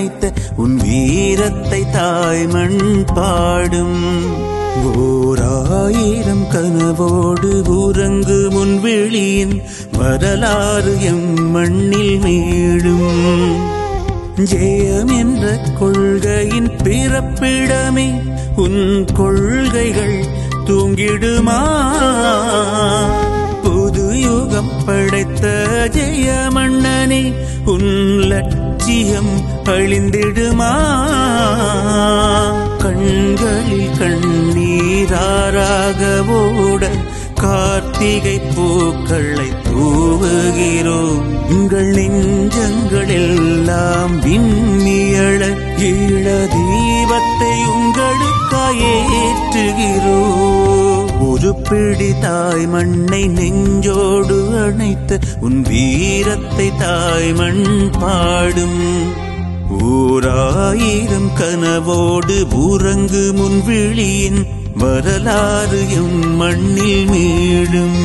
அணைத்த உன் வீரத்தை தாய்மண் பாடும் ஓராயிரம் கனவோடு உறங்கு முன் வெளியின் வரலாறு எம் மண்ணில் மீடும் ஜெயம் என்ற கொள்கையின் பிறப்பிடமே உன் கொள்கைகள் தூங்கிடுமா புது யுகம் படைத்த ஜெய மன்னனே உன் லட்சியம் அழிந்திடுமா கண்களில் கண்ணீராராக ஓட கார்த்திகை பூக்களை தூவுகிறோம் உங்கள் நெஞ்சங்கள் எல்லாம் விண்ணியழ ஈழ தீபத்தை உங்களுக்காய் ஏற்றுகிறோம் ஒரு பிடி தாய் மண்ணை நெஞ்சோடு அணைத்த உன் வீரத்தை தாய் மண் பாடும் ஓராயிரம் கனவோடு உறங்கு முன் விழியின் வரலாறு எம் மண்ணில் மீடும்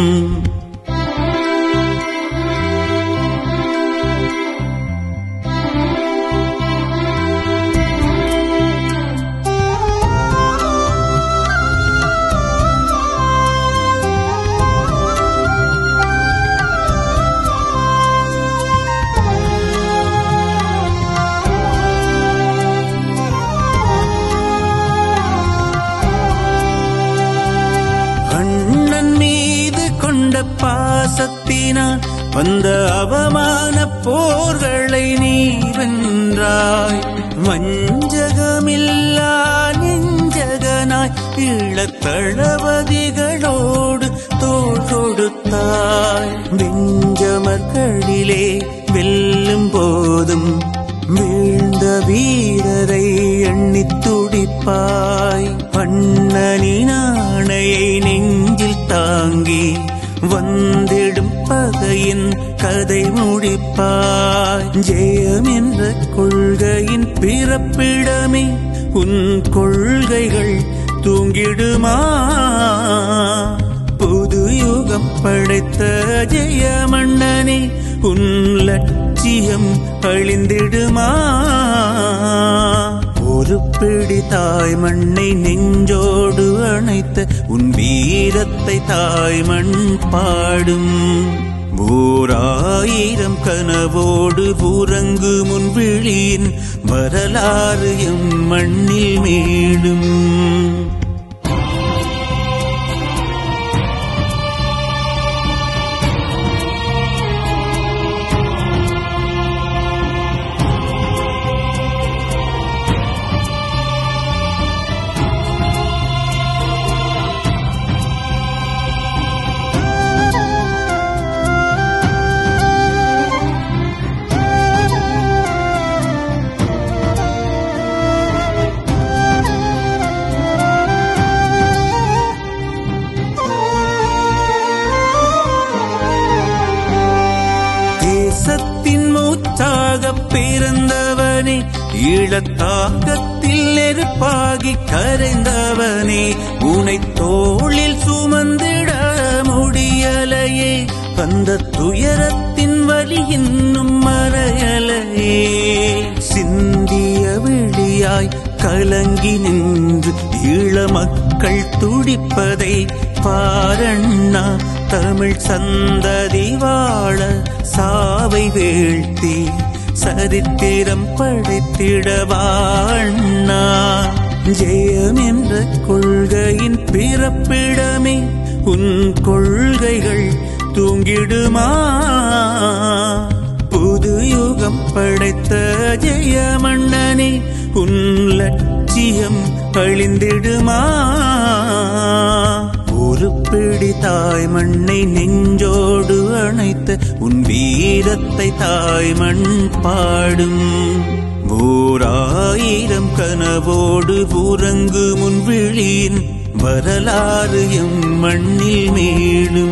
அண்ணன் மீது கொண்ட பாசத்தினால் வந்த அவமான போர்களை நீ வென்றாய் வஞ்சகமில்லா நெஞ்சகனாய் இளத்தளபதிகளோடு தோள் கொடுத்தாய் வெஞ்சமர்களிலே வெல்லும் போதும் வீழ்ந்த வீரரை எண்ணித் துடிப்பாய் அண்ணனின் ஆணையை நெஞ்சில் தாங்கி வந்திடும் பகையின் கதை முடிப்பாய் ஜெயம் என்ற கொள்கையின் பிறப்பிடமே உன் கொள்கைகள் தூங்கிடுமா புது யுகம் படைத்த ஜெய மன்னனே உன் லட்சியம் அழிந்திடுமா ஒரு பிடி தாய் மண்ணை நெஞ்சோடு அணைத்த உன் வீரத்தை தாய் மண் பாடும் ஓராயிரம் கனவோடு உறங்கு முன் விழியின் வரலாறு எம் மண்ணில் மீடும் தேசத்தின் மூச்சாக பிறந்தவனே ஈழத்தாகத்தில் நெருப்பாகி கரைந்தவனே உனை தோளில் சுமந்திட முடியலையே அந்த துயரத்தின் வலி இன்னும் மறையலையே சிந்திய விழியாய் கலங்கி நின்று ஈழ மக்கள் துடிப்பதை பாரண்ணா தமிழ் சந்ததி வாழ சாவை வீழ்த்தி சரித்திரம் படைத்திடவாண்ணா ஜெயம் என்ற கொள்கையின் பிறப்பிடமே உன் கொள்கைகள் தூங்கிடுமா புது யுகம் படைத்த ஜெய மன்னனே உன் லட்சியம் அழிந்திடுமா ஒரு பிடி தாய் மண்ணை நெஞ்சோடு அணைத்த உன் வீரத்தை தாய் மண் பாடும் ஓராயிரம் கனவோடு உறங்கு முன் விழியின் வரலாறு எம் மண்ணில் மீளும்